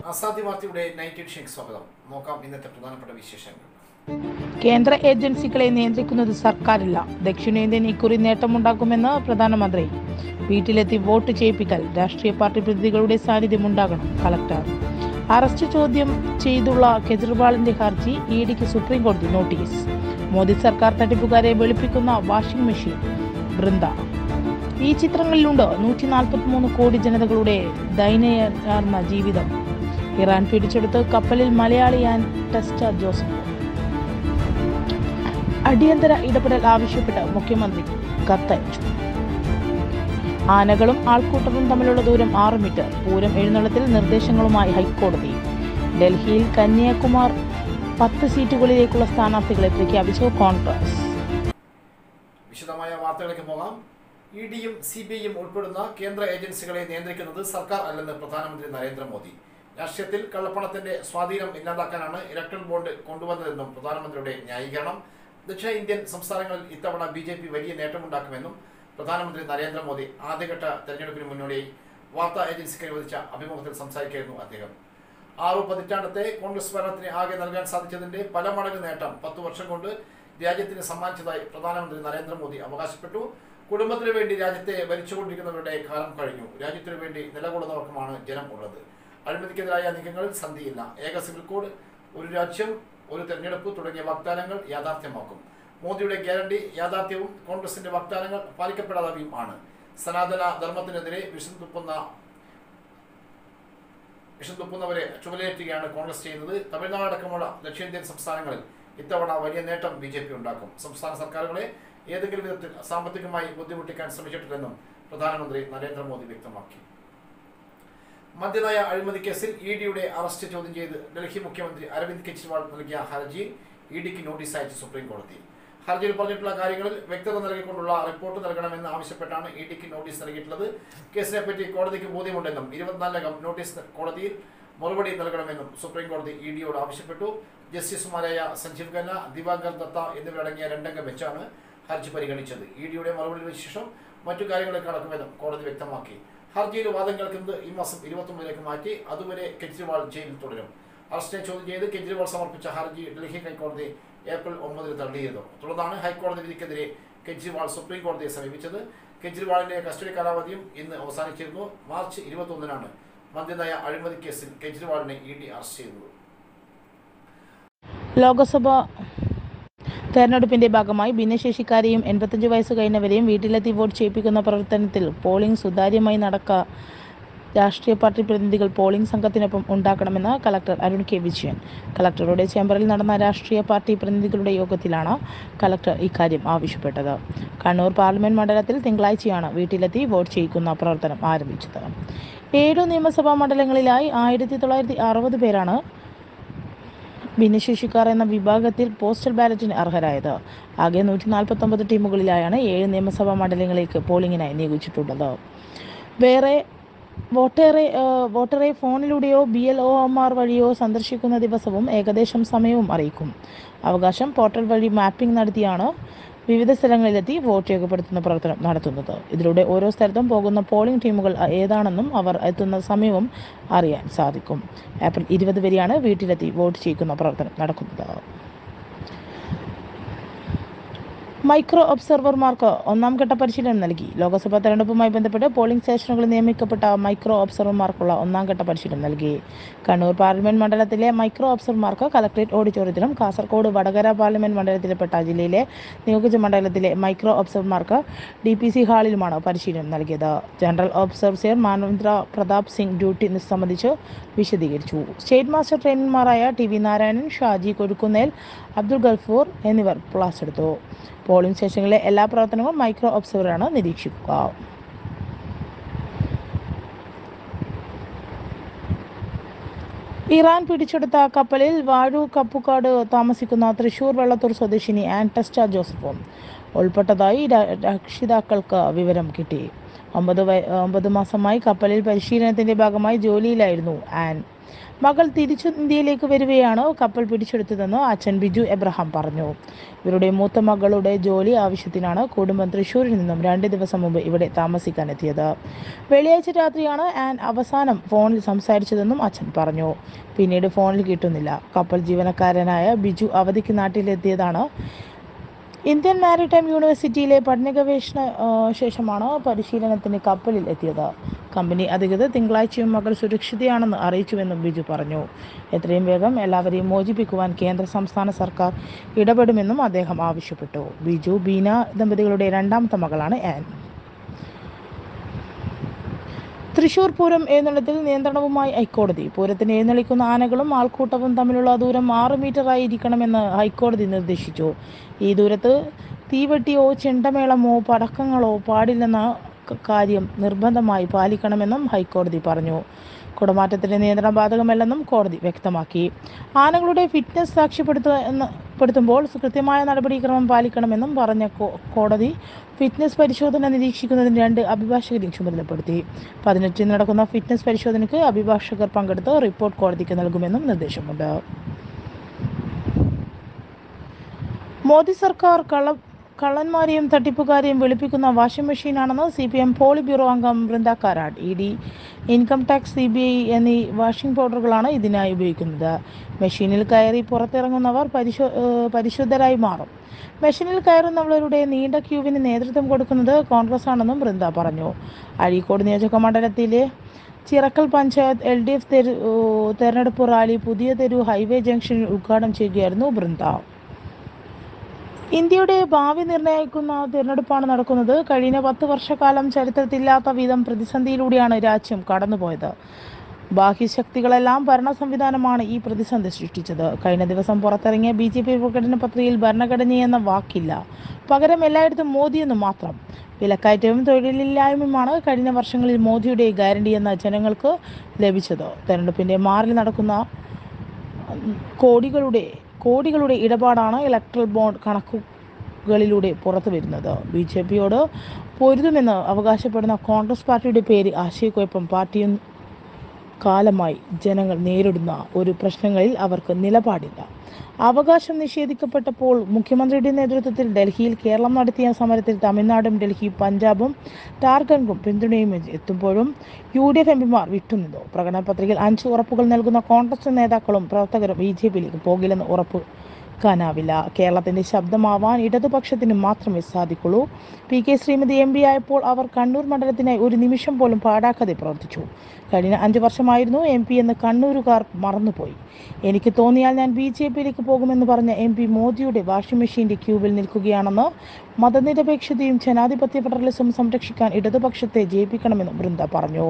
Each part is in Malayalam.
അസാധ്യ വാർത്തയുടെ നൈറ്റ് എഡിഷനിലേക്ക് സ്വാഗതം നോക്കാം ഇന്നത്തെ പ്രധാനപ്പെട്ട വിശേഷങ്ങൾ കേന്ദ്ര ഏജൻസികളെ നിയന്ത്രിക്കുന്നത് സർക്കാരില്ല ദക്ഷിണേന്ത്യൻ ഇക്കുറി നേട്ടമുണ്ടാക്കുമെന്ന് പ്രധാനമന്ത്രി വീട്ടിലെത്തി വോട്ട് ചെയ്യിപ്പിക്കൽ രാഷ്ട്രീയ പാർട്ടി പ്രതിനിധികളുടെ സാന്നിധ്യം ഉണ്ടാകണം കളക്ടർ അറസ്റ്റ് ചോദ്യം ചെയ്തുള്ള കെജ്രിവാളിന്റെ ഹർജി ഇ ഡിക്ക് സുപ്രീം കോടതി നോട്ടീസ് മോദി സർക്കാർ തട്ടിപ്പുകാരെ വെളുപ്പിക്കുന്ന വാഷിംഗ് മെഷീൻ ബൃന്ദ ഈ ചിത്രങ്ങളിലുണ്ട് നൂറ്റി നാൽപ്പത്തി മൂന്ന് കോടി ജനതകളുടെ ദയനീയാർന്ന ജീവിതം ഇറാൻ പിടിച്ചെടുത്ത് കപ്പലിൽ മലയാളി ആൻഡ് ടെസ്റ്റർ ജോസഫ് അടിയന്തര ഇടപെടൽ ആവശ്യപ്പെട്ട് മുഖ്യമന്ത്രി കത്തയച്ചു ആനകളും ആൾക്കൂട്ടവും തമ്മിലുള്ള ദൂരം ആറ് മീറ്റർ പൂരം എഴുന്നള്ളത്തിൽ നിർദ്ദേശങ്ങളുമായി ഹൈക്കോടതി ഡൽഹിയിൽ കന്യാകുമാർ പത്ത് സീറ്റുകളിലേക്കുള്ള സ്ഥാനാർത്ഥികളെ പ്രഖ്യാപിച്ചു കോൺഗ്രസ് വിശദമായ വാർത്തകളിലേക്ക് പോകാം ഇ ഡിയും സി ബി ഐയും ഉൾപ്പെടുന്ന കേന്ദ്ര ഏജൻസികളെ നിയന്ത്രിക്കുന്നത് സർക്കാർ അല്ലെന്ന് പ്രധാനമന്ത്രി നരേന്ദ്രമോദി രാഷ്ട്രീയത്തിൽ കള്ളപ്പണത്തിന്റെ സ്വാധീനം ഇല്ലാതാക്കാനാണ് ഇലക്ട്രൽ ബോണ്ട് കൊണ്ടുവന്നതെന്നും പ്രധാനമന്ത്രിയുടെ ന്യായീകരണം ദക്ഷിണ ഇന്ത്യൻ സംസ്ഥാനങ്ങളിൽ ഇത്തവണ ബി ജെ പി വലിയ നേട്ടമുണ്ടാക്കുമെന്നും പ്രധാനമന്ത്രി നരേന്ദ്രമോദി ആദ്യഘട്ട തെരഞ്ഞെടുപ്പിന് മുന്നോടിയായി വാർത്താ ഏജൻസിക്ക് അനുവദിച്ച അഭിമുഖത്തിൽ സംസാരിക്കുകയായിരുന്നു അദ്ദേഹം ആറു പതിറ്റാണ്ടത്തെ കോൺഗ്രസ് ഭരണത്തിന് ആകെ നൽകാൻ സാധിച്ചതിന്റെ പല മടങ്ങ് നേട്ടം പത്തു വർഷം കൊണ്ട് രാജ്യത്തിന് സമ്മാനിച്ചതായി പ്രധാനമന്ത്രി നരേന്ദ്രമോദി അവകാശപ്പെട്ടു കുടുംബത്തിനു വേണ്ടി രാജ്യത്തെ ഭരിച്ചുകൊണ്ടിരിക്കുന്നവരുടെ കാലം കഴിഞ്ഞു രാജ്യത്തിനു വേണ്ടി നിലകൊള്ളുന്നവർക്കുമാണ് ജനം ഉള്ളത് അഴിമതിക്കെതിരായ നീക്കങ്ങളിൽ സന്ധിയില്ല ഏക സിവിൽ കോഡ് ഒരു രാജ്യം ഒരു തെരഞ്ഞെടുപ്പ് തുടങ്ങിയ വാഗ്ദാനങ്ങൾ യാഥാർത്ഥ്യമാക്കും മോദിയുടെ ഗ്യാരണ്ടി യാഥാർത്ഥ്യവും കോൺഗ്രസിന്റെ വാഗ്ദാനങ്ങൾ പാലിക്കപ്പെടാതെയും ആണ് സനാതന ധർമ്മത്തിനെതിരെ വിഷം തുപ്പുന്ന വിഷം തുപ്പുന്നവരെ ചുമലേറ്റുകയാണ് കോൺഗ്രസ് ചെയ്യുന്നത് തമിഴ്നാട് അടക്കമുള്ള ദക്ഷിണേന്ത്യൻ സംസ്ഥാനങ്ങളിൽ ഇത്തവണ വലിയ നേട്ടം ബി ജെ പി ഉണ്ടാക്കും സംസ്ഥാന സർക്കാരുകളെ ഏതെങ്കിലും വിധത്തിൽ സാമ്പത്തികമായി ബുദ്ധിമുട്ടിക്കാൻ ശ്രമിച്ചിട്ടില്ലെന്നും പ്രധാനമന്ത്രി നരേന്ദ്രമോദി വ്യക്തമാക്കി മദ്യനയ അഴിമതി കേസിൽ ഇ ഡിയുടെ അറസ്റ്റ് ചോദ്യം ചെയ്ത് ഡൽഹി മുഖ്യമന്ത്രി അരവിന്ദ് കെജ്രിവാൾ നൽകിയ ഹർജിയിൽ ഇ ഡിക്ക് നോട്ടീസ് അയച്ചു സുപ്രീം കോടതി ഹർജിയിൽ പറഞ്ഞിട്ടുള്ള കാര്യങ്ങളിൽ വ്യക്തത നൽകിക്കൊണ്ടുള്ള റിപ്പോർട്ട് നൽകണമെന്ന് ആവശ്യപ്പെട്ടാണ് ഇ ഡിക്ക് നോട്ടീസ് നൽകിയിട്ടുള്ളത് കേസിനെ പറ്റി കോടതിക്ക് ബോധ്യമുണ്ടെന്നും ഇരുപത്തിനാലകം നോട്ടീസ് കോടതിയിൽ മറുപടി നൽകണമെന്നും സുപ്രീം കോടതി ഇ ഡിയോട് ആവശ്യപ്പെട്ടു ജസ്റ്റിസുമാരായ സഞ്ജീവ് ഖന്ന ദിവാകർ ദത്ത എന്നിവരടങ്ങിയ രണ്ടംഗ ബെഞ്ചാണ് ഹർജി പരിഗണിച്ചത് ഇ ഡിയുടെ മറുപടിക്ക് ശേഷം മറ്റു കാര്യങ്ങളിലേക്ക് കടക്കുമെന്നും കോടതി വ്യക്തമാക്കി ഹർജിയിൽ വാദം കേൾക്കുന്നത് ഈ മാസം ഇരുപത്തൊമ്പതിലേക്ക് മാറ്റി അതുവരെ കെജ്രിവാൾ ജയിലിൽ തുടരും അറസ്റ്റിനെ ചോദ്യം ചെയ്ത് കെജ്രിവാൾ സമർപ്പിച്ച ഹർജി ഡൽഹി ഹൈക്കോടതി ഏപ്രിൽ ഒമ്പതിന് തള്ളിയിരുന്നു തുടർന്നാണ് ഹൈക്കോടതി വിധിക്കെതിരെ കെജ്രിവാൾ സുപ്രീം കോടതിയെ സമീപിച്ചത് കെജ്രിവാളിന്റെ കസ്റ്റഡി കാലാവധിയും ഇന്ന് അവസാനിച്ചിരുന്നു മാർച്ച് ഇരുപത്തൊന്നിനാണ് മദ്യനയ അഴിമതി കേസിൽ കെജ്രിവാളിനെ ഇ ഡി അറസ്റ്റ് ചെയ്തത് ലോക്സഭ തെരഞ്ഞെടുപ്പിന്റെ ഭാഗമായി ഭിന്നശേഷിക്കാരെയും എൺപത്തഞ്ച് വയസ്സ് കഴിഞ്ഞവരെയും വീട്ടിലെത്തി വോട്ട് ചെയ്യിപ്പിക്കുന്ന പ്രവർത്തനത്തിൽ പോളിംഗ് സുതാര്യമായി നടക്ക രാഷ്ട്രീയ പാർട്ടി പ്രതിനിധികൾ പോളിംഗ് സംഘത്തിനൊപ്പം ഉണ്ടാക്കണമെന്ന് കളക്ടർ അരുൺ കെ വിജയൻ കളക്ടറുടെ ചേംബറിൽ നടന്ന രാഷ്ട്രീയ പാർട്ടി പ്രതിനിധികളുടെ യോഗത്തിലാണ് കളക്ടർ ഇക്കാര്യം ആവശ്യപ്പെട്ടത് കണ്ണൂർ പാർലമെന്റ് മണ്ഡലത്തിൽ തിങ്കളാഴ്ചയാണ് വീട്ടിലെത്തി വോട്ട് ചെയ്യിക്കുന്ന പ്രവർത്തനം ആരംഭിച്ചത് ഏഴു നിയമസഭാ മണ്ഡലങ്ങളിലായി ആയിരത്തി തൊള്ളായിരത്തി അറുപത് പേരാണ് ഭിന്നശേഷിക്കാർ എന്ന വിഭാഗത്തിൽ പോസ്റ്റൽ ബാലറ്റിന് അർഹരായത് ആകെ നൂറ്റി നാൽപ്പത്തൊമ്പത് ടീമുകളിലായാണ് ഏഴ് നിയമസഭാ മണ്ഡലങ്ങളിലേക്ക് പോളിംഗിനായി നിയോഗിച്ചിട്ടുള്ളത് വേറെ വോട്ടറെ ഏഹ്, വോട്ടറെ ഫോണിലൂടെയോ B L O M R വഴിയോ സന്ദർശിക്കുന്ന ദിവസവും ഏകദേശം സമയവും അറിയിക്കും അവകാശം പോർട്ടൽ വഴി മാപ്പിംഗ് നടത്തിയാണ് വിവിധ സ്ഥലങ്ങളിലെത്തി വോട്ട് രേഖപ്പെടുത്തുന്ന പ്രവർത്തനം നടത്തുന്നത് ഇതിലൂടെ ഓരോ സ്ഥലത്തും പോകുന്ന പോളിംഗ് ടീമുകൾ ഏതാണെന്നും അവർ എത്തുന്ന സമയവും അറിയാൻ സാധിക്കും ഏപ്രിൽ ഇരുപത് വരെയാണ് വീട്ടിലെത്തി വോട്ട് ചെയ്യിക്കുന്ന പ്രവർത്തനം നടക്കുന്നത് മൈക്രോ ഒബ്സർവർമാർക്ക് ഒന്നാം ഘട്ട പരിശീലനം നൽകി ലോക്സഭാ തെരഞ്ഞെടുപ്പുമായി ബന്ധപ്പെട്ട് പോളിംഗ് സ്റ്റേഷനുകളിൽ നിയമിക്കപ്പെട്ട മൈക്രോ ഒബ്സർവർമാർക്കുള്ള ഒന്നാം ഘട്ട പരിശീലനം നൽകി കണ്ണൂർ പാർലമെന്റ് മണ്ഡലത്തിലെ മൈക്രോ ഒബ്സർവർമാർക്ക് കലക്ട്രേറ്റ് ഓഡിറ്റോറിയത്തിലും കാസർഗോഡ് വടകര പാർലമെന്റ് മണ്ഡലത്തിൽപ്പെട്ട ജില്ലയിലെ നിയോജക മണ്ഡലത്തിലെ മൈക്രോ ഒബ്സർവർമാർക്ക് ഡി പി സി ഹാളിലുമാണ് പരിശീലനം നൽകിയത് general observer Manavendra Pratap Singh duty സംബന്ധിച്ച് വിശദീകരിച്ചു സ്റ്റേറ്റ് മാസ്റ്റർ ട്രെയിനർമാരായ ടി വി നാരായണൻ ഷാജി കൊഴുക്കുന്നേൽ അബ്ദുൾ ഗൾഫൂർ എന്നിവർ ക്ലാസ് എടുത്തു പോളിംഗ് സ്റ്റേഷനിലെ എല്ലാ പ്രവർത്തനങ്ങളും മൈക്രോ ഒബ്സർവറാണ് നിരീക്ഷിക്കുക ഇറാൻ പിടിച്ചെടുത്ത കപ്പലിൽ വാഴു കപ്പുകാട് താമസിക്കുന്ന തൃശൂർ വെള്ളത്തൂർ സ്വദേശിനി ആൻ ടെസ്റ്റ ജോസഫും ഉൾപ്പെട്ടതായി ര- രക്ഷിതാക്കൾക്ക് വിവരം കിട്ടി ഒമ്പത് വയ ഒമ്പത് മാസമായി കപ്പലിൽ പരിശീലനത്തിന്റെ ഭാഗമായി ജോലിയിലായിരുന്നു ആൻ മകൾ തിരിച്ചു ഇന്ത്യയിലേക്ക് വരികയാണ് കപ്പൽ പിടിച്ചെടുത്തതെന്ന് അച്ഛൻ ബിജു എബ്രഹാം പറഞ്ഞു ഇവരുടെ മൂത്ത മകളുടെ ജോലി ആവശ്യത്തിനാണ് കുടുംബം തൃശ്ശൂരിൽ നിന്നും രണ്ട് ദിവസം മുമ്പ് ഇവിടെ താമസിക്കാനെത്തിയത് വെള്ളിയാഴ്ച രാത്രിയാണ് ആൻ അവസാനം ഫോണിൽ സംസാരിച്ചതെന്നും അച്ഛൻ പറഞ്ഞു പിന്നീട് ഫോണിൽ കിട്ടുന്നില്ല കപ്പൽ ജീവനക്കാരനായ ബിജു അവധിക്ക് നാട്ടിലെത്തിയതാണ് ഇന്ത്യൻ മാരിടൈം യൂണിവേഴ്സിറ്റിയിലെ പഠന ഗവേഷണ ആ, ശേഷമാണ് പരിശീലനത്തിന് കപ്പലിൽ എത്തിയത് കമ്പനി അധികൃതർ തിങ്കളാഴ്ചയും മകൾ സുരക്ഷിതയാണെന്ന് അറിയിച്ചുവെന്നും ബിജു പറഞ്ഞു എത്രയും വേഗം എല്ലാവരെയും മോചിപ്പിക്കുവാൻ കേന്ദ്ര സംസ്ഥാന സർക്കാർ ഇടപെടുമെന്നും അദ്ദേഹം ആവശ്യപ്പെട്ടു ബിജു ബീന ദമ്പതികളുടെ രണ്ടാമത്തെ മകളാണ് ആൻ തൃശൂർ പൂരം എഴുന്നള്ളത്തിൽ നിയന്ത്രണവുമായി ഹൈക്കോടതി പൂരത്തിന് എഴുന്നള്ളിക്കുന്ന ആനകളും ആൾക്കൂട്ടവും തമ്മിലുള്ള ദൂരം ആറ് മീറ്റർ ആയിരിക്കണമെന്ന് ഹൈക്കോടതി നിർദ്ദേശിച്ചു ഈ ദൂരത്ത് തീവെട്ടിയോ ചെണ്ടമേളമോ പടക്കങ്ങളോ പാടില്ലെന്ന ക- കാര്യം നിർബന്ധമായി പാലിക്കണമെന്നും ഹൈക്കോടതി പറഞ്ഞു കുടമാറ്റത്തിന് നിയന്ത്രണം ബാധകമല്ലെന്നും കോടതി വ്യക്തമാക്കി ആനകളുടെ ഫിറ്റ്നസ് സാക്ഷ്യപ്പെടുത്തുക പ്പെടുത്തുമ്പോൾ കൃത്യമായ നടപടിക്രമം പാലിക്കണമെന്നും പറഞ്ഞ കോ- കോടതി ഫിറ്റ്നസ് പരിശോധന നിരീക്ഷിക്കുന്നതിന് രണ്ട് അഭിഭാഷകരെ ചുമതലപ്പെടുത്തി പതിനെട്ടിന് നടക്കുന്ന ഫിറ്റ്നസ് പരിശോധനയ്ക്ക് അഭിഭാഷകർ പങ്കെടുത്ത് റിപ്പോർട്ട് കോടതിക്ക് നൽകുമെന്നും നിർദ്ദേശമുണ്ട് മോദി സർക്കാർ കള്ള കള്ളന്മാരെയും തട്ടിപ്പുകാരെയും വെളുപ്പിക്കുന്ന വാഷിംഗ് മെഷീനാണെന്ന് C P M politburo അംഗം Brinda Karat E D income tax C B I എന്നീ വാഷിംഗ് പൗഡറുകളാണ് ഇതിനായി ഉപയോഗിക്കുന്നത് മെഷീനിൽ കയറി പുറത്തിറങ്ങുന്നവർ പരിശോ ഏഹ് പരിശുദ്ധരായി മാറും മെഷീനിൽ കയറുന്നവരുടെ നീണ്ട ക്യൂവിന് നേതൃത്വം കൊടുക്കുന്നത് കോൺഗ്രസ് ആണെന്നും ബൃന്ദ പറഞ്ഞു അഴീക്കോട് നിയോജക മണ്ഡലത്തിലെ Chirakkal panchayat L D F തെരു ഏഹ് തെരഞ്ഞെടുപ്പ് റാലി പുതിയ തെരു ഹൈവേ ജംഗ്ഷനിൽ ഉദ്ഘാടനം ചെയ്യുകയായിരുന്നു ബൃന്ദ ഇന്ത്യയുടെ ഭാവി നിർണ്ണയിക്കുന്ന തിരഞ്ഞെടുപ്പാണ് നടക്കുന്നത് കഴിഞ്ഞ പത്ത് വർഷക്കാലം ചരിത്രത്തിലില്ലാത്ത വിധം പ്രതിസന്ധിയിലൂടെയാണ് രാജ്യം കടന്നുപോയത് ബാഹ്യശക്തികളെല്ലാം ഭരണ സംവിധാനമാണ് ഈ പ്രതിസന്ധി സൃഷ്ടിച്ചത് കഴിഞ്ഞ ദിവസം പുറത്തിറങ്ങിയ ബി ജെ പി പ്രകടന പത്രികയിൽ ഭരണഘടനയെന്ന വാക്കില്ല പകരം എല്ലായിടത്തും മോദിയെന്ന് മാത്രം വിലക്കയറ്റവും തൊഴിലില്ലായ്മയുമാണ് കഴിഞ്ഞ വർഷങ്ങളിൽ മോദിയുടെ ഗ്യാരണ്ടി എന്ന ജനങ്ങൾക്ക് ലഭിച്ചത് തെരഞ്ഞെടുപ്പിന്റെ മാറിൽ നടക്കുന്ന കോടികളുടെ കോടികളുടെ ഇടപാടാണ് ഇലക്ട്രൽ ബോണ്ട് കണക്കുകളിലൂടെ പുറത്തു വരുന്നത് ബി ജെ പിയോട് പൊരുതുമെന്ന് അവകാശപ്പെടുന്ന കോൺഗ്രസ് പാർട്ടിയുടെ പേര് ആശയക്കുഴപ്പം പാർട്ടിയും കാലമായി ജനങ്ങൾ നേരിടുന്ന ഒരു പ്രശ്നങ്ങളിൽ അവർക്ക് നിലപാടില്ല അവകാശം നിഷേധിക്കപ്പെട്ടപ്പോൾ മുഖ്യമന്ത്രിയുടെ നേതൃത്വത്തിൽ ഡൽഹിയിൽ കേരളം നടത്തിയ സമരത്തിൽ തമിഴ്നാടും ഡൽഹി പഞ്ചാബും ഝാർഖണ്ഡും പിന്തുണയും എത്തുമ്പോഴും യു ഡി എഫ് എംപിമാർ വിട്ടുനിന്നു പ്രകടന പത്രികയിൽ അഞ്ച് ഉറപ്പുകൾ നൽകുന്ന കോൺഗ്രസ് നേതാക്കളും പ്രവർത്തകരും ബി ജെ പിയിലേക്ക് പോകില്ലെന്ന് ഉറപ്പ് ാവില്ല കേരളത്തിന്റെ ശബ്ദമാവാൻ ഇടതുപക്ഷത്തിന് മാത്രമേ സാധിക്കുള്ളൂ P K Sreemathi M P ആയപ്പോൾ അവർ കണ്ണൂർ മണ്ഡലത്തിനായി ഒരു നിമിഷം പോലും പാടാക്കാതെ പ്രവർത്തിച്ചു കഴിഞ്ഞ അഞ്ചു വർഷമായിരുന്നു എം പി എന്ന് കണ്ണൂരുകാർ മറന്നുപോയി എനിക്ക് തോന്നിയാൽ ഞാൻ ബി ജെ പിയിലേക്ക് പോകുമെന്ന് പറഞ്ഞ എം പി മോദിയുടെ വാഷിംഗ് മെഷീന്റെ ക്യൂവിൽ നിൽക്കുകയാണെന്ന് മതനിരപേക്ഷതയും ജനാധിപത്യ ഫെഡറലിസം സംരക്ഷിക്കാൻ ഇടതുപക്ഷത്തെ ജയിപ്പിക്കണമെന്ന് ബൃന്ദ പറഞ്ഞു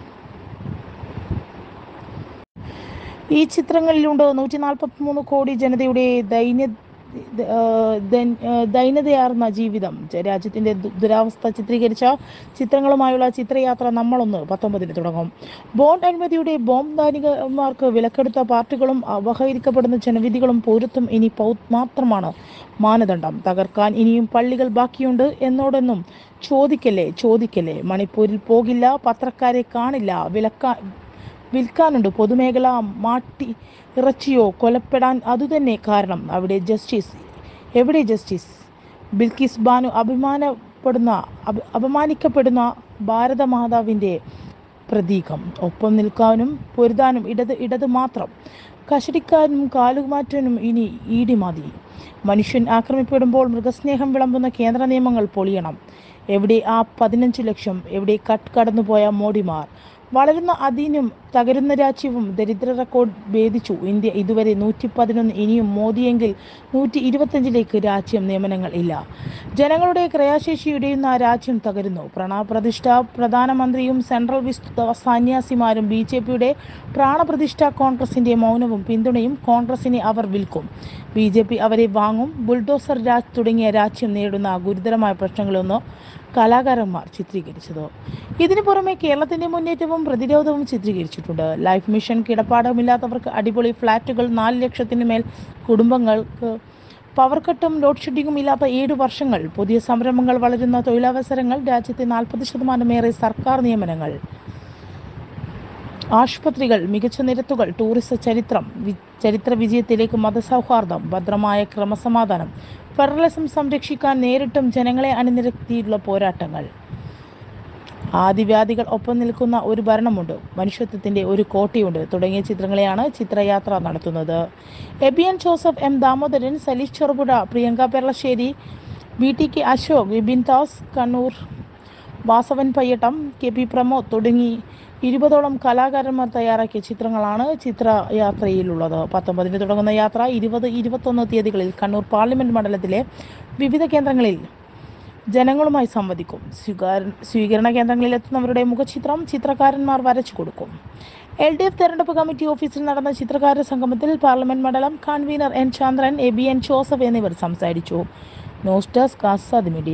ഈ ചിത്രങ്ങളിലുണ്ട് നൂറ്റി നാൽപ്പത്തി മൂന്ന് കോടി ജനതയുടെ ദൈന്യ ഏഹ് ദൈൻ- ഏഹ് ദൈന്യതയാർന്ന ജീവിതം ജ- രാജ്യത്തിന്റെ ദു- ദുരവസ്ഥ ചിത്രീകരിച്ച ചിത്രങ്ങളുമായുള്ള ചിത്രയാത്ര നമ്മളൊന്ന് പത്തൊമ്പതിന് തുടങ്ങും ബോണ്ട് അഴിമതിയുടെ ബോംബ് ധാരികന്മാർക്ക് വിലക്കെടുത്ത പാർട്ടികളും അപഹരിക്കപ്പെടുന്ന ജനവിധികളും പൗരത്വം ഇനി പൗ മാത്രമാണ് മാനദണ്ഡം തകർക്കാൻ ഇനിയും പള്ളികൾ ബാക്കിയുണ്ട് എന്നോടൊന്നും ചോദിക്കല്ലേ ചോദിക്കല്ലേ മണിപ്പൂരിൽ പോകില്ല പത്രക്കാരെ കാണില്ല വിലക്കാ വിൽക്കാനുണ്ട് പൊതുമേഖല മാട്ടി ഇറച്ചിയോ കൊലപ്പെടാൻ അതുതന്നെ കാരണം അവിടെ ജസ്റ്റിസ് എവിടെ ജസ്റ്റിസ് ബിൽക്കിസ് ബാനു അഭിമാനപ്പെടുന്ന അപ- അപമാനിക്കപ്പെടുന്ന ഭാരതമാതാവിൻ്റെ പ്രതീകം ഒപ്പം നിൽക്കാനും പൊരുതാനും ഇടത് ഇടത് മാത്രം കഷടിക്കാനും കാലുമാറ്റാനും ഇനി ഈടി മതി മനുഷ്യൻ ആക്രമിക്കപ്പെടുമ്പോൾ മൃഗസ്നേഹം വിളമ്പുന്ന കേന്ദ്ര നിയമങ്ങൾ പൊളിയണം എവിടെ ആ പതിനഞ്ച് ലക്ഷം എവിടെ കട്ട് കടന്നുപോയ മോഡിമാർ വളരുന്ന അധീനം തകരുന്ന രാജ്യവും ദരിദ്ര റെക്കോർഡ് ഭേദിച്ചു ഇന്ത്യ ഇതുവരെ നൂറ്റി പതിനൊന്ന് ഇനിയും മോദിയെങ്കിൽ നൂറ്റി ഇരുപത്തഞ്ചിലേക്ക് രാജ്യം നിയമനങ്ങൾ ഇല്ല ജനങ്ങളുടെ ക്രയാശേഷി ഇടയുന്ന രാജ്യം തകരുന്നു പ്രണപ്രതിഷ്ഠ പ്രധാനമന്ത്രിയും സെൻട്രൽ വിസ്തുത സന്യാസിമാരും ബി ജെ പിയുടെ പ്രാണപ്രതിഷ്ഠ കോൺഗ്രസിന്റെ മൗനവും പിന്തുണയും കോൺഗ്രസിനെ അവർ വിൽക്കും ബി ജെ പി അവരെ വാങ്ങും ബുൾഡോസർ രാജ് തുടങ്ങിയ രാജ്യം നേരിടുന്ന ഗുരുതരമായ പ്രശ്നങ്ങളൊന്ന് കലാകാരന്മാർ ചിത്രീകരിച്ചത് ഇതിനു പുറമെ കേരളത്തിന്റെ മുന്നേറ്റവും പ്രതിരോധവും ചിത്രീകരിച്ചിട്ടുണ്ട് ലൈഫ് മിഷൻ കിടപ്പാടമില്ലാത്തവർക്ക് അടിപൊളി ഫ്ളാറ്റുകൾ നാല് ലക്ഷത്തിന് മേൽ കുടുംബങ്ങൾക്ക് പവർ കട്ടും ലോഡ് ഷെഡിങ്ങും ഇല്ലാത്ത ഏഴ് വർഷങ്ങൾ പുതിയ സംരംഭങ്ങൾ വളരുന്ന തൊഴിലവസരങ്ങൾ രാജ്യത്തെ നാൽപ്പത് ശതമാനമേറെ സർക്കാർ നിയമനങ്ങൾ ആശുപത്രികൾ മികച്ച നിരത്തുകൾ ടൂറിസ്റ്റ് ചരിത്രം വി- ചരിത്ര വിജയത്തിലേക്ക് മതസൗഹാർദ്ദം ഭദ്രമായ ക്രമസമാധാനം ഫെഡറലിസം സംരക്ഷിക്കാൻ നേരിട്ടും ജനങ്ങളെ അണിനിരത്തിയുള്ള പോരാട്ടങ്ങൾ ആദിവ്യാധികൾ ഒപ്പം നിൽക്കുന്ന ഒരു ഭരണമുണ്ട് മനുഷ്യത്വത്തിന്റെ ഒരു കോട്ടയുണ്ട് തുടങ്ങിയ ചിത്രങ്ങളെയാണ് ചിത്രയാത്ര നടത്തുന്നത് Ebian Joseph M Damodaran Saleesh Cherupuzha Priyanka Peralassery V T K Ashok Vipin Das Kannur Vasavan Payyattam K P Pramod തുടങ്ങി ഇരുപതോളം കലാകാരന്മാർ തയ്യാറാക്കിയ ചിത്രങ്ങളാണ് ചിത്രയാത്രയിലുള്ളത് പത്തൊമ്പതിന് തുടങ്ങുന്ന യാത്ര ഇരുപത് ഇരുപത്തൊന്ന് തീയതികളിൽ കണ്ണൂർ പാർലമെന്റ് മണ്ഡലത്തിലെ വിവിധ കേന്ദ്രങ്ങളിൽ ജനങ്ങളുമായി സംവദിക്കും സ്വീകാര സ്വീകരണ കേന്ദ്രങ്ങളിൽ എത്തുന്നവരുടെ മുഖചിത്രം ചിത്രകാരന്മാർ വരച്ചു കൊടുക്കും എൽ ഡി എഫ് തെരഞ്ഞെടുപ്പ് കമ്മിറ്റി ഓഫീസിൽ നടന്ന ചിത്രകാര സംഗമത്തിൽ പാർലമെന്റ് മണ്ഡലം convener N Chandran A B N Joseph എന്നിവർ സംസാരിച്ചു news desk Azad media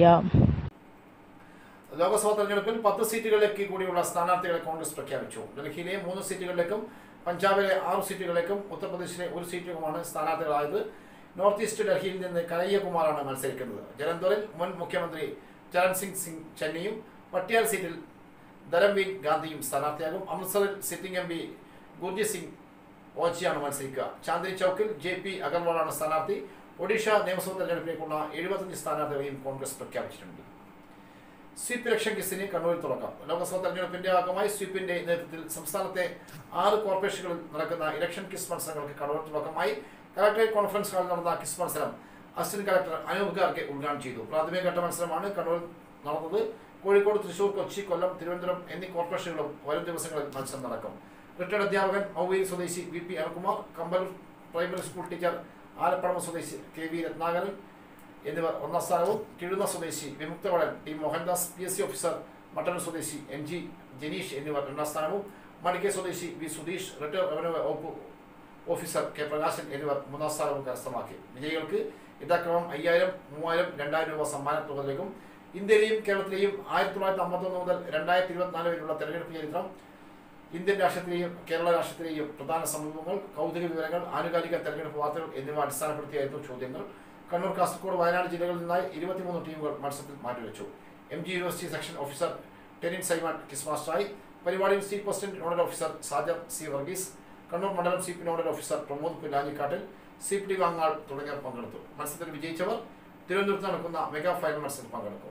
Lok Sabha തെരഞ്ഞെടുപ്പിൽ പത്ത് സീറ്റുകളിലേക്ക് കൂടിയുള്ള സ്ഥാനാർത്ഥികളെ കോൺഗ്രസ് പ്രഖ്യാപിച്ചു ഡൽഹിയിലെ മൂന്ന് സീറ്റുകളിലേക്കും പഞ്ചാബിലെ ആറ് സീറ്റുകളിലേക്കും ഉത്തർപ്രദേശിലെ ഒരു സീറ്റിലുമാണ് സ്ഥാനാർത്ഥികളായത് നോർത്ത് ഈസ്റ്റ് ഡൽഹിയിൽ നിന്ന് കനയ്യകുമാറാണ് മത്സരിക്കുന്നത് ജലന്ധറിൽ മുൻ മുഖ്യമന്ത്രി ചരൺ സിംഗ് സിംഗ് ചെന്നിയും പട്ടിയാൽ സീറ്റിൽ ധരംവീർ ഗാന്ധിയും സ്ഥാനാർത്ഥിയാകും അമൃത്സറിൽ sitting M P Gurjeet Singh ഓച്ചിയാണ് മത്സരിക്കുക ചാന്ദിനി ചൌക്കിൽ ജെ പി അഗർവാളാണ് സ്ഥാനാർത്ഥി ഒഡീഷ നിയമസഭാ തെരഞ്ഞെടുപ്പിലേക്കുള്ള എഴുപത്തഞ്ച് സ്ഥാനാർത്ഥികളെയും കോൺഗ്രസ് പ്രഖ്യാപിച്ചിട്ടുണ്ട് സ്വീപ്പ് ഇലക്ഷൻ കേസിന് കണ്ണൂരിൽ തുടക്കം ലോക്സഭാ തെരഞ്ഞെടുപ്പിന്റെ ഭാഗമായി സ്വീപ്പിന്റെ നേതൃത്വത്തിൽ സംസ്ഥാനത്തെ ആറ് കോർപ്പറേഷനുകളിൽ നടക്കുന്ന ഇലക്ഷൻ കിസ് മത്സരങ്ങൾക്ക് കണ്ണൂർ തുടക്കമായി കളക്ടറേറ്റ് കോൺഫറൻസ് ഹാളിൽ നടന്ന കിസ് മത്സരം അസിസ്റ്റന്റ് കളക്ടർ അനൂപ് ഗാർഗെ ഉദ്ഘാടനം ചെയ്തു പ്രാഥമിക ഘട്ട മത്സരമാണ് കണ്ണൂരിൽ നടന്നത് കോഴിക്കോട് തൃശൂർ കൊച്ചി കൊല്ലം തിരുവനന്തപുരം എന്നീ കോർപ്പറേഷനുകളും വരും ദിവസങ്ങളിൽ മത്സരം നടക്കും റിട്ടയർഡ് അധ്യാപകൻ മൗവി സ്വദേശി V P Anilkumar Kambalur primary school teacher ആലപ്പഴമ സ്വദേശി കെ വി രത്നാകരൻ എന്നിവർ ഒന്നാം സ്ഥാനവും കിഴുന്ന സ്വദേശി വിമുക്തവളൻ T Mohandas P S C officer Mattannur സ്വദേശി എൻ ജി ജനീഷ് എന്നിവർ രണ്ടാം സ്ഥാനവും മണിക്കെ സ്വദേശി വി സുധീഷ് റിട്ടയർ റവന്യൂ വകുപ്പ് ഓഫീസർ കെ പ്രകാശൻ എന്നിവർ മൂന്നാം സ്ഥാനവും കരസ്ഥമാക്കി വിജയികൾക്ക് യഥാക്രമം അയ്യായിരം മൂവായിരം രണ്ടായിരം രൂപ സമ്മാന തുകയിലേക്കും ഇന്ത്യയിലെയും കേരളത്തിലെയും ആയിരത്തി തൊള്ളായിരത്തി അമ്പത്തൊന്ന് മുതൽ രണ്ടായിരത്തി ഇരുപത്തിനാല് വരെയുള്ള തെരഞ്ഞെടുപ്പ് ചരിത്രം ഇന്ത്യൻ രാഷ്ട്രത്തിലെയും കേരള രാഷ്ട്രത്തിലെയും പ്രധാന സംഭവങ്ങൾ കൗതുക വിവരങ്ങൾ ആനുകാലിക തെരഞ്ഞെടുപ്പ് വാർത്തകൾ എന്നിവ അടിസ്ഥാനപ്പെടുത്തിയായിരുന്നു ചോദ്യങ്ങൾ കണ്ണൂർ കാസർഗോഡ് വയനാട് ജില്ലകളിൽ നിന്നായി ഇരുപത്തിമൂന്ന് ടീമുകൾ മത്സരത്തിൽ മാറ്റിവെച്ചു M G university section officer ടെനിൻ സൈമൺ കിസ് മാസ്റ്ററായി പരിപാടിയിൽ സി പ്രസിഡന്റ് നോഡൽ ഓഫീസർ സാജർ സി വർഗീസ് കണ്ണൂർ മണ്ഡലം C P nodal officer Pramod Pilanjikkattil C P D വാങ്ങാൾ തുടങ്ങിയവർ പങ്കെടുത്തു മത്സരത്തിൽ വിജയിച്ചവർ തിരുവനന്തപുരത്ത് നടക്കുന്ന മെഗാ ഫൈനൽ മത്സരത്തിൽ പങ്കെടുക്കും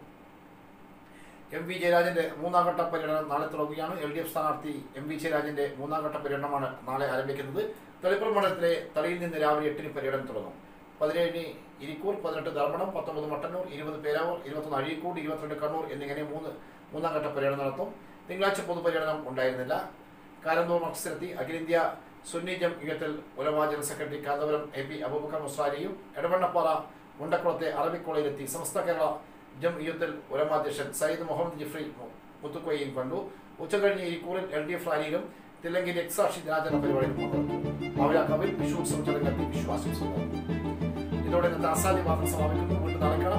എം വി ജയരാജന്റെ മൂന്നാം ഘട്ട പര്യടനം നാളെ തുടങ്ങുകയാണ് എൽ ഡി എഫ് സ്ഥാനാർത്ഥി എം വി ജയരാജന്റെ മൂന്നാം ഘട്ട പര്യടനമാണ് നാളെ ആരംഭിക്കുന്നത് തളിപ്പുറം മണ്ഡലത്തിലെ തളിയിൽ നിന്ന് രാവിലെ എട്ടിന് പര്യടനം തുടങ്ങും പതിനേഴിന് ഇരിക്കൂർ പതിനെട്ട് ധർമ്മടം പത്തൊമ്പത് മട്ടന്നൂർ ഇരുപത് പേരാവൂർ ഇരുപത്തൊന്ന് അഴീക്കോട് ഇരുപത്തിരണ്ട് കണ്ണൂർ എന്നിങ്ങനെ മൂന്ന് മൂന്നാം ഘട്ട പര്യടനം നടത്തും തിങ്കളാഴ്ച പൊതുപര്യടനം ഉണ്ടായിരുന്നില്ല കാരന്തൂർ മത്സരത്തിൽ അഖിലേന്ത്യാ സുന്നി ജം യുഗത്തിൽ Ulama general secretary Kanthapuram A P Abubakar മുസ്ലാരിയും എടവണ്ണപ്പാറ മുണ്ടക്കുളത്തെ അറബിക് കോളേജിലെത്തി സമസ്ത കേരള ജം യുഗത്തിൽ ഉലമാധ്യക്ഷൻ സയ്യിദ് മുഹമ്മദ് ജിഫ്രി മു- മുത്തുക്കോയെയും കണ്ടു ഉച്ചകഴിഞ്ഞ് ഇരിക്കൂറിൽ എൽ ഡി എഫ് റാലിയിലും തില്ലങ്കി രക്സാക്ഷി ദിനാചരണ പരിപാടിയിലും പങ്കെടുത്തു മാവിലാക്കാവിൽ വിഷു ഉത്സവ ചടങ്ങിലെത്തി വിശ്വാസം ഇതോടെ ഇന്നത്തെ അസാധ്യ വാർത്ത സമാപിക്കുന്നു വീണ്ടും നാളെ കാണാം